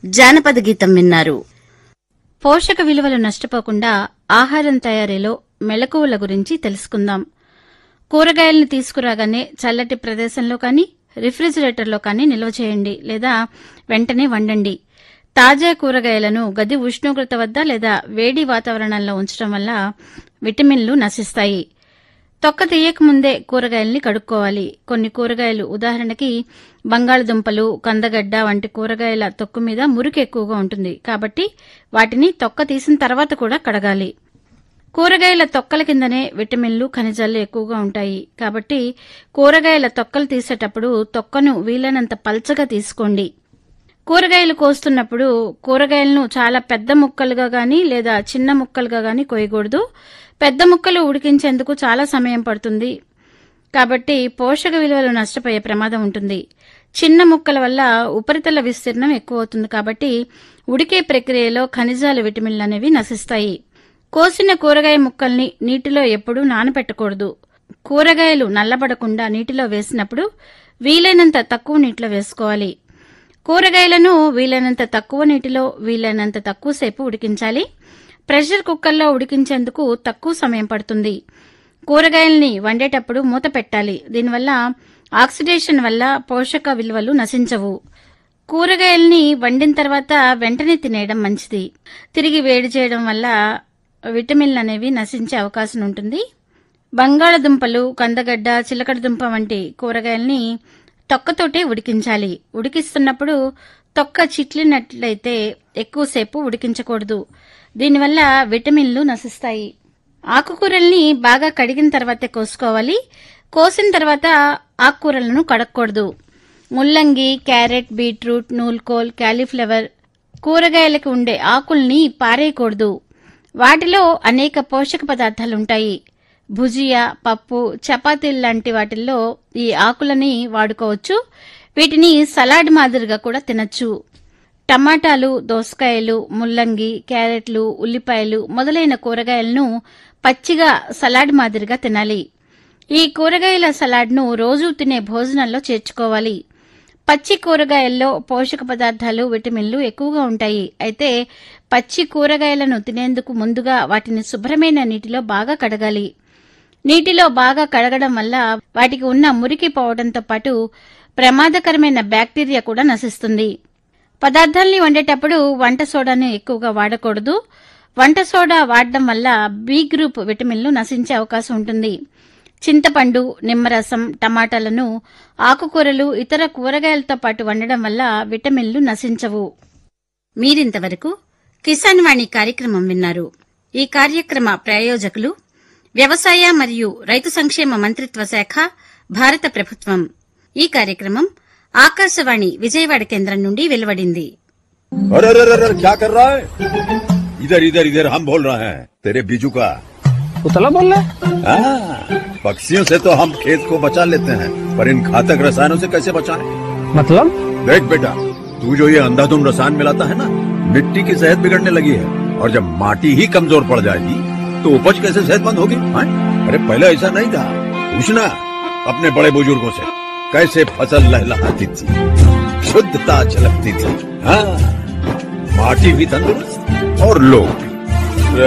జానపద గీతం విన్నారు పోషక విలువలు నష్టపోకుండా ఆహారం తయారీలో మెలకువల గురించి తెలుసుకుందాం కూరగాయలను తీసుకురాగానే చల్లటి ప్రదేశంలో కానీ రిఫ్రిజిరేటర్లో కానీ నిల్వ చేయండి లేదా వెంటనే వండండి తాజా కూరగాయలను గది ఉష్ణోగ్రత వద్ద లేదా వేడి వాతావరణంలో ఉంచడం వల్ల విటమిన్లు నశిస్తాయి తొక్క తీయకముందే కూరగాయల్ని కడుక్కోవాలి కొన్ని కూరగాయలు ఉదాహరణకి బంగాళదుంపలు కందగడ్డ వంటి కూరగాయల తొక్కు మీద మురికి ఎక్కువగా ఉంటుంది కాబట్టి వాటిని తొక్క తీసిన తర్వాత కూడా కడగాలి కూరగాయల తొక్కల కిందనే విటమిన్లు ఖనిజాలు ఎక్కువగా ఉంటాయి కాబట్టి కూరగాయల తొక్కలు తీసేటప్పుడు తొక్కను వీలైనంత పల్చగా తీసుకోండి కూరగాయలు కోస్తున్నప్పుడు కూరగాయలను చాలా పెద్ద ముక్కలుగా గాని లేదా చిన్న ముక్కలుగా గాని కోయకూడదు పెద్ద ముక్కలు ఉడికించేందుకు చాలా సమయం పడుతుంది కాబట్టి పోషక విలువలు నష్టపోయే ప్రమాదం ఉంటుంది చిన్న ముక్కల వల్ల ఉపరితల విస్తీర్ణం ఎక్కువ అవుతుంది కాబట్టి ఉడికే ప్రక్రియలో ఖనిజాలు విటమిన్లు అనేవి నశిస్తాయి కోసిన కూరగాయ ముక్కల్ని నీటిలో ఎప్పుడూ నానబెట్టకూడదు కూరగాయలు నల్లబడకుండా నీటిలో వేసినప్పుడు వీలైనంత తక్కువ నీటిలో వేసుకోవాలి కూరగాయలను వీలైనంత తక్కువ నీటిలో వీలైనంత తక్కువసేపు ఉడికించాలి ప్రెషర్ కుక్కర్లో ఉడికించేందుకు తక్కువ సమయం పడుతుంది కూరగాయల్ని వండేటప్పుడు మూత పెట్టాలి దీనివల్ల ఆక్సిడేషన్ వల్ల పోషక విలువలు నశించవు కూరగాయల్ని వండిన తర్వాత వెంటనే తినేయడం మంచిది తిరిగి వేడి చేయడం వల్ల విటమిన్లు అనేవి నశించే అవకాశం ఉంటుంది బంగాళదుంపలు కందగడ్డ చిలకడదుంప వంటి కూరగాయల్ని తొక్కతోటే ఉడికించాలి ఉడికిస్తున్నప్పుడు తొక్క చిట్లినట్లయితే ఎక్కువసేపు ఉడికించకూడదు దీనివల్ల విటమిన్లు నశిస్తాయి ఆకుకూరల్ని బాగా కడిగిన తర్వాతే కోసుకోవాలి కోసిన తర్వాత ఆకుకూరలను కడగకూడదు ముల్లంగి క్యారెట్ బీట్రూట్ నూల్కోల్ క్యాలీఫ్లవర్ కూరగాయలకు ఉండే ఆకుల్ని పారేయకూడదు వాటిలో అనేక పోషక పదార్థాలుంటాయి భుజియా పప్పు చపాతీలు లాంటి వాటిల్లో ఈ ఆకులని వాడుకోవచ్చు వీటిని సలాడ్ మాదిరిగా కూడా తినచ్చు టమాటాలు దోసకాయలు ముల్లంగి క్యారెట్లు ఉల్లిపాయలు మొదలైన కూరగాయలను పచ్చిగా సలాడ్ మాదిరిగా తినాలి ఈ కూరగాయల సలాడ్ను రోజూ తినే భోజనంలో చేర్చుకోవాలి పచ్చి కూరగాయల్లో పోషక పదార్థాలు విటమిన్లు ఎక్కువగా ఉంటాయి అయితే పచ్చి కూరగాయలను తినేందుకు ముందుగా వాటిని శుభ్రమైన నీటిలో బాగా కడగాలి నీటిలో బాగా కడగడం వల్ల వాటికి ఉన్న మురికి పోవడంతో పాటు ప్రమాదకరమైన బ్యాక్టీరియా కూడా నశిస్తుంది పదార్థాల్ని వండేటప్పుడు వంట సోడాను ఎక్కువగా వాడకూడదు వంట సోడా వాడడం వల్ల బి గ్రూప్ విటమిన్లు నశించే అవకాశం ఉంటుంది చింతపండు నిమ్మరసం టమాటాలను ఆకుకూరలు ఇతర కూరగాయలతో పాటు వండడం వల్ల విటమిన్లు నశించవు మీరింతవరకు కిసాన్ వాణి కార్యక్రమం విన్నారు ఈ కార్యక్రమ ప్రాయోజకులు వ్యవసాయ మరియు రైతు సంక్షేమ మంత్రిత్వ శాఖ భారత ప్రభుత్వం ఈ కార్యక్రమం ఆకాశవాణి విజయవాడ కేంద్రం నుండి వెలువడింది अरे अरे अरे अरे, क्या कर रहा है इधर इधर इधर हम बोल रहे हैं तेरे बीजू का उतला बोल रहा है हाँ, पक्षियों से तो हम खेत को बचा लेते हैं पर इन घातक रसायनों से कैसे बचाएं? मतलब देख बेटा तू जो ये अंधाधुंध रसायन मिलाता है ना मिट्टी की सेहत बिगड़ने लगी है और जब माटी ही कमजोर पड़ जाएगी तो उपज कैसे सेहतमंद होगी हाँ? अरे पहले ऐसा नहीं था पूछना अपने बड़े बुजुर्गों से कैसे फसल लहलहाती थी शुद्धता झलकती थी हाँ माटी भी तंदुरुस्त और लोग भी